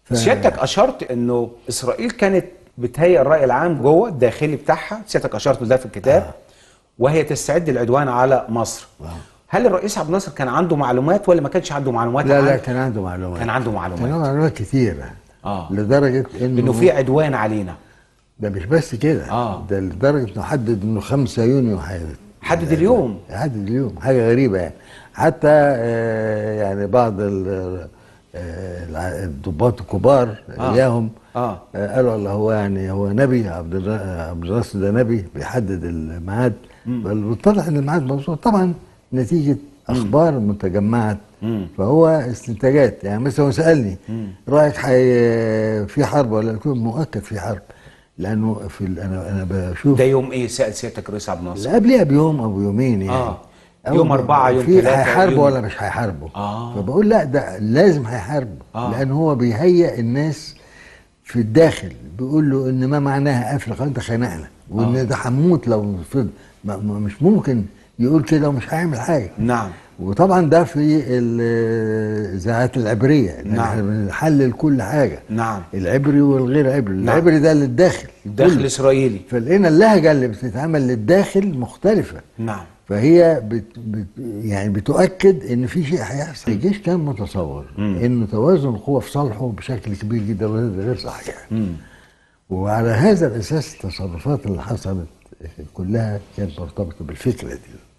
سيادتك اشرت انه اسرائيل كانت بتهيئ الراي العام جوه الداخلي بتاعها سيادتك اشرت ده في الكتاب آه. وهي تستعد للعدوان على مصر آه. هل الرئيس عبد الناصر كان عنده معلومات ولا ما كانش عنده معلومات لا لا عن- كان عنده معلومات كان عنده كان معلومات عنده معلومات كتيرة اه لدرجة انه انه في عدوان علينا ده مش بس كده آه. ده لدرجة انه حدد انه 5 يونيو هي- حدد اليوم حدد اليوم حاجة غريبة يعني حتى آه، يعني بعض ال- آه، الع- الضباط الكبار آه. اياهم اه آه، قالوا الله هو يعني هو نبي عبد الر- عبد الناصر ده نبي بيحدد الميعاد بل اتضح ان الميعاد مظبوط طبعا نتيجه اخبار متجمعه مم. فهو استنتاجات يعني مثلا هو سالني رايك حي في حرب ولا قلت له مؤكد في حرب لانه في ال- انا انا بشوف ده يوم ايه سأل سيادتك الرئيس عبد الناصر لا قبلها بيوم او بيومين يعني آه. أو يوم أربعة، يوم في ثلاثة، هيحاربوا يوم- ولا مش هيحاربوا آه. فبقول لا ده لازم هيحاربوا آه. لان هو بيهيئ الناس في الداخل بيقول له ان ما معناها قفل قناه خانقنا وان آه. ده هموت لو فضل ما ما- مش ممكن يقول كده ومش هيعمل حاجه نعم وطبعا ده في الاذاعات العبريه لأن نعم. احنا بنحلل كل حاجه نعم العبري والغير عبري العبري ده للداخل الداخل كله. الاسرائيلي فلقينا اللهجه اللي بتتعمل للداخل مختلفه نعم فهي بت بت يعني بتؤكد ان في شيء هيحصل الجيش كان متصور انه توازن القوى في صالحه بشكل كبير جدا وهذا غير صحيح مم. وعلى هذا الاساس التصرفات اللي حصلت كلها كانت مرتبطه بالفكره دي